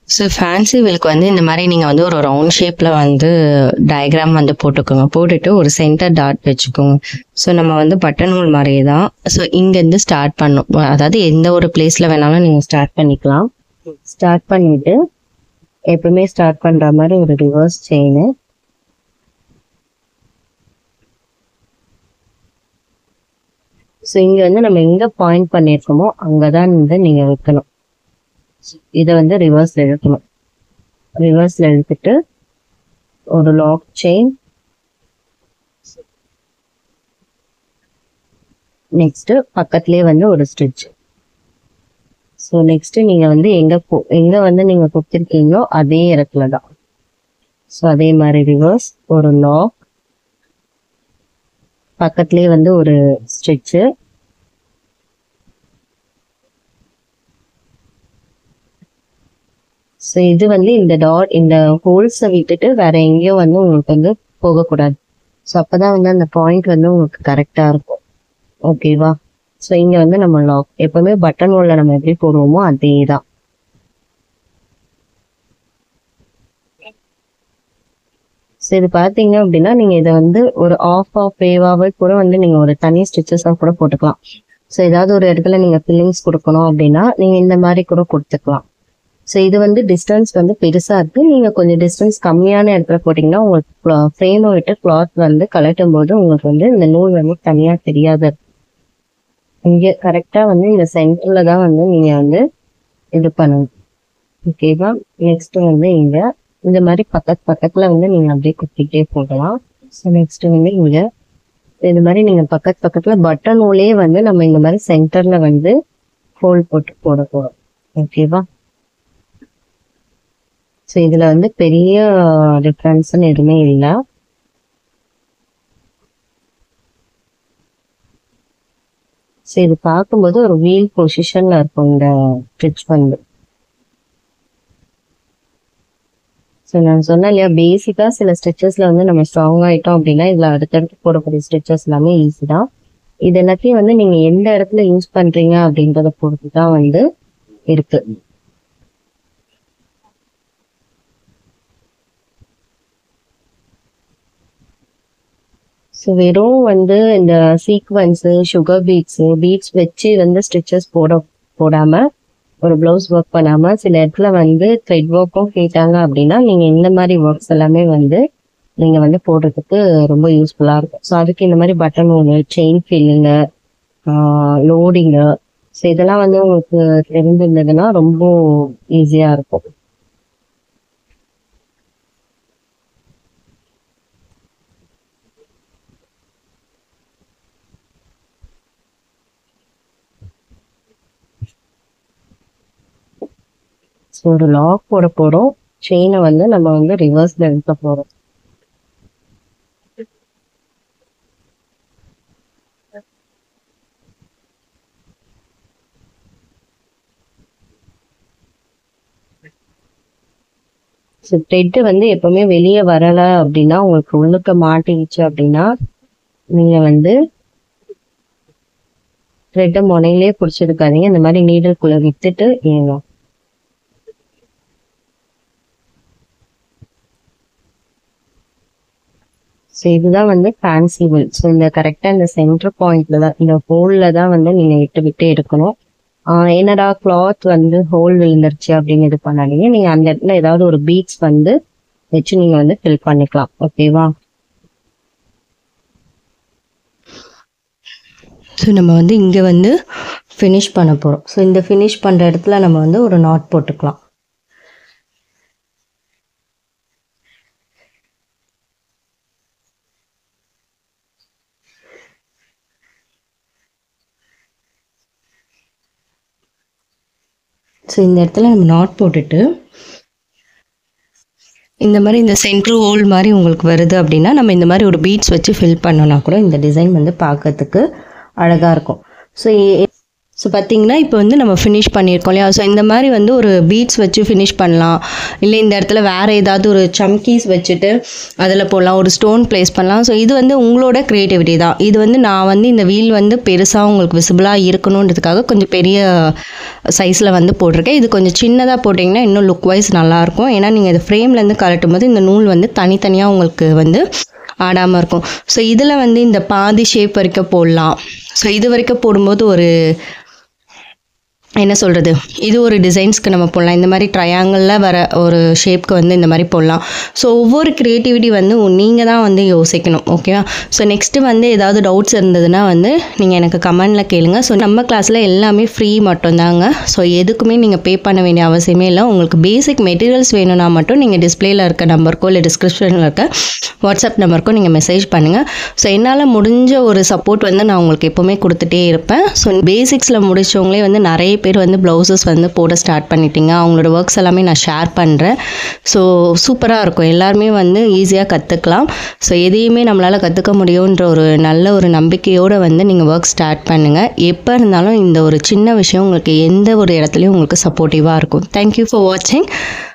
So fancy வில்க்கு வந்து இந்த மாதிரி நீங்கள் வந்து ஒரு ரவுண்ட் ஷேப்பில் வந்து டயக்ராம் வந்து போட்டுக்கோங்க போட்டுட்டு ஒரு சென்டர் டாட் வச்சுக்கோங்க ஸோ நம்ம வந்து பட்டன் ஹோல் மாதிரியே தான் ஸோ இங்கேருந்து ஸ்டார்ட் பண்ணும் அதாவது எந்த ஒரு பிளேஸில் வேணாலும் நீங்கள் ஸ்டார்ட் பண்ணிக்கலாம் ஸ்டார்ட் பண்ணிவிட்டு எப்பவுமே ஸ்டார்ட் பண்ணுற மாதிரி ஒரு ரிவர்ஸ் செயின் ஸோ இங்கே வந்து நம்ம எங்கே பாயிண்ட் பண்ணியிருக்கோமோ அங்கே தான் வந்து நீங்கள் வைக்கணும் இதை வந்து ரிவர்ஸில் இழுக்கணும் ரிவர்ஸில் இழுத்துட்டு ஒரு லாக் செயின் நெக்ஸ்ட் பக்கத்துலேயே வந்து ஒரு ஸ்டிச் ஸோ நெக்ஸ்ட் நீங்க வந்து எங்க போ எங்க வந்து நீங்க கொடுத்துருக்கீங்களோ அதே இடத்துல தான் ஸோ அதே மாதிரி ரிவர்ஸ் ஒரு லாக் பக்கத்துலேயே வந்து ஒரு ஸ்டிச்சு ஸோ இது வந்து இந்த டாட் இந்த ஹோல்ஸை விட்டுட்டு வேற எங்கேயும் வந்து உங்களுக்கு வந்து போகக்கூடாது ஸோ அப்பதான் வந்து அந்த பாயிண்ட் வந்து உங்களுக்கு கரெக்டா இருக்கும் ஓகேவா ஸோ இங்க வந்து நம்ம லாக் எப்பவுமே பட்டன் ஹோல்ல நம்ம எப்படி போடுவோமோ அதே தான் ஸோ இது பார்த்தீங்க அப்படின்னா நீங்க இதை வந்து ஒரு ஆஃப் ஆஃப் வேவாவே கூட வந்து நீங்க ஒரு தனி ஸ்டிச்சஸாக கூட போட்டுக்கலாம் ஸோ ஏதாவது ஒரு இடத்துல நீங்க ஃபில்லிங்ஸ் கொடுக்கணும் அப்படின்னா நீங்க இந்த மாதிரி கூட கொடுத்துக்கலாம் ஸோ இது வந்து டிஸ்டன்ஸ் வந்து பெருசா இருக்கு நீங்க கொஞ்சம் டிஸ்டன்ஸ் கம்மியான இடத்துல போட்டீங்கன்னா உங்களுக்கு ஃப்ரேமை விட்டு கிளாத் வந்து கலட்டும் போது உங்களுக்கு வந்து இந்த நூல் வந்து தனியா தெரியாத இருக்கும். இங்க கரெக்டா வந்து இந்த சென்டர்ல தான் வந்து நீங்க வந்து இது பண்ணணும் ஓகேவா நெக்ஸ்ட் வந்து இங்க இந்த மாதிரி பக்கத்து பக்கத்துல வந்து நீங்க அப்படியே குத்திக்கிட்டே போகலாம் ஸோ நெக்ஸ்ட் வந்து இங்க இந்த மாதிரி நீங்க பக்கத்து பக்கத்துல பட்டன் நூலே வந்து நம்ம இந்த மாதிரி சென்டர்ல வந்து ஹோல் போட்டு போட போறோம் ஓகேவா ஸோ இதுல வந்து பெரிய டிஃப்ரென்ஸ்னு எதுவுமே இல்லை ஸோ இது பார்க்கும்போது ஒரு வீல் பொசிஷன்ல இருக்கும் இந்த ஃப்ரிட்ஜ் வந்து ஸோ நான் சொன்னேன் இல்லையா பேசிக்கா சில ஸ்டிச்சஸ்ல வந்து நம்ம ஸ்ட்ராங் ஆயிட்டோம் அப்படின்னா இதுல அடுத்தடுத்து போடக்கூடிய ஸ்டிச்சஸ் எல்லாமே ஈஸி தான் இது எல்லாத்தையும் வந்து நீங்க எந்த இடத்துல யூஸ் பண்றீங்க அப்படின்றத பொறுத்து தான் வந்து இருக்கு ஸோ வெறும் வந்து இந்த சீக்வன்ஸு சுகர் பீட்ஸு பீட்ஸ் வச்சு வந்து ஸ்டிச்சஸ் போட போடாம ஒரு பிளவுஸ் ஒர்க் பண்ணாம சில இடத்துல வந்து த்ரெட் ஒர்க்கும் கேட்டாங்க அப்படின்னா நீங்க இந்த மாதிரி ஒர்க்ஸ் எல்லாமே வந்து நீங்க வந்து போடுறதுக்கு ரொம்ப யூஸ்ஃபுல்லா இருக்கும் ஸோ அதுக்கு இந்த மாதிரி பட்டன் ஒன்று செயின் ஃபில்லிங்கு லோடிங்கு ஸோ இதெல்லாம் வந்து உங்களுக்கு தெரிஞ்சிருந்ததுன்னா ரொம்ப ஈஸியா இருக்கும் ஸோ ஒரு லாக் போட போறோம் செயினை வந்து நம்ம வந்து ரிவர்ஸ்ல எடுக்க போறோம் ஸோ த்ரெட்டு வந்து எப்பவுமே வெளியே வரல அப்படின்னா உங்களுக்கு உள்ளுக்க மாட்டிக்கிச்சு அப்படின்னா நீங்க வந்து த்ரெட்டை முனையிலே பிடிச்சிருக்காதீங்க இந்த மாதிரி நீடலுக்குள்ள விட்டுட்டு ஏங்க ஸோ இதுதான் வந்து ஃபேன்சி வில் ஸோ இந்த கரெக்டாக இந்த சென்டர் பாயிண்ட்ல தான் இந்த ஹோல்ல தான் வந்து நீங்க விட்டு விட்டு எடுக்கணும் ஆஹ் என்னடா கிளாத் வந்து ஹோல் விழுந்துருச்சு அப்படின்னு இது பண்ணாதீங்க நீங்க அந்த இடத்துல ஏதாவது ஒரு பீட்ஸ் வந்து வச்சு நீங்க வந்து ஃபில் பண்ணிக்கலாம் ஓகேவா ஸோ நம்ம வந்து இங்கே வந்து ஃபினிஷ் பண்ண போகிறோம் ஸோ இந்த ஃபினிஷ் பண்ணுற இடத்துல நம்ம வந்து ஒரு நாட் போட்டுக்கலாம் ஸோ இந்த இடத்துல நம்ம நாட் போட்டுட்டு இந்த மாதிரி இந்த சென்ட்ரு ஹோல் மாதிரி உங்களுக்கு வருது அப்படின்னா நம்ம இந்த மாதிரி ஒரு பீட்ஸ் வச்சு ஃபில் பண்ணோன்னா கூட இந்த டிசைன் வந்து பார்க்கறதுக்கு அழகாக இருக்கும் ஸோ ஸோ பார்த்தீங்கன்னா இப்போ வந்து நம்ம ஃபினிஷ் பண்ணியிருக்கோம் இல்லையா ஸோ இந்த மாதிரி வந்து ஒரு பீட்ஸ் வச்சு ஃபினிஷ் பண்ணலாம் இல்லை இந்த இடத்துல வேறு ஏதாவது ஒரு சம்கீஸ் வச்சுட்டு அதில் போடலாம் ஒரு ஸ்டோன் ப்ளேஸ் பண்ணலாம் ஸோ இது வந்து உங்களோட க்ரியேட்டிவிட்டி தான் இது வந்து நான் வந்து இந்த வீல் வந்து பெருசாக உங்களுக்கு விசிபிளாக இருக்கணுன்றதுக்காக கொஞ்சம் பெரிய சைஸில் வந்து போட்டிருக்கேன் இது கொஞ்சம் சின்னதாக போட்டிங்கன்னா இன்னும் லுக் வைஸ் நல்லாயிருக்கும் ஏன்னா நீங்கள் இது ஃப்ரேம்லேருந்து கலட்டும் போது இந்த நூல் வந்து தனித்தனியாக உங்களுக்கு வந்து ஆடாமல் இருக்கும் ஸோ இதில் வந்து இந்த பாதி ஷேப் வரைக்கும் போடலாம் ஸோ இது வரைக்கும் போடும்போது ஒரு என்ன சொல்கிறது இது ஒரு டிசைன்ஸ்க்கு நம்ம போடலாம் இந்த மாதிரி ட்ரையாங்கிளில் வர ஒரு ஷேப்க்கு வந்து இந்த மாதிரி போடலாம் ஸோ ஒவ்வொரு க்ரியேட்டிவிட்டி வந்து நீங்கள் தான் வந்து யோசிக்கணும் ஓகேவா ஸோ நெக்ஸ்ட்டு வந்து ஏதாவது டவுட்ஸ் இருந்ததுன்னா வந்து நீங்கள் எனக்கு கமெண்டில் கேளுங்க ஸோ நம்ம கிளாஸில் எல்லாமே ஃப்ரீ மட்டும்தாங்க ஸோ எதுக்குமே நீங்கள் பே பண்ண வேண்டிய அவசியமே இல்லை உங்களுக்கு பேசிக் மெட்டீரியல்ஸ் வேணும்னா மட்டும் நீங்கள் டிஸ்பிளேல இருக்க நம்பருக்கோ இல்லை டிஸ்கிரிப்ஷனில் இருக்க வாட்ஸ்அப் நம்பருக்கோ நீங்கள் மெசேஜ் பண்ணுங்கள் ஸோ என்னால் முடிஞ்ச ஒரு சப்போர்ட் வந்து நான் உங்களுக்கு எப்போவுமே கொடுத்துட்டே இருப்பேன் ஸோ பேசிக்ஸில் முடிச்சவங்களே வந்து நிறைய பேர் வந்து ப்ளவுசஸ் வந்து போட ஸ்டார்ட் பண்ணிட்டீங்க அவங்களோட ஒர்க்ஸ் எல்லாமே நான் ஷேர் பண்ணுறேன் ஸோ சூப்பராக இருக்கும் எல்லாருமே வந்து ஈஸியாக கற்றுக்கலாம் ஸோ எதையுமே நம்மளால் கற்றுக்க முடியுன்ற ஒரு நல்ல ஒரு நம்பிக்கையோடு வந்து நீங்கள் ஒர்க் ஸ்டார்ட் பண்ணுங்கள் எப்போ இருந்தாலும் இந்த ஒரு சின்ன விஷயம் உங்களுக்கு எந்த ஒரு இடத்துலையும் உங்களுக்கு சப்போர்ட்டிவாக இருக்கும் தேங்க்யூ ஃபார் வாட்சிங்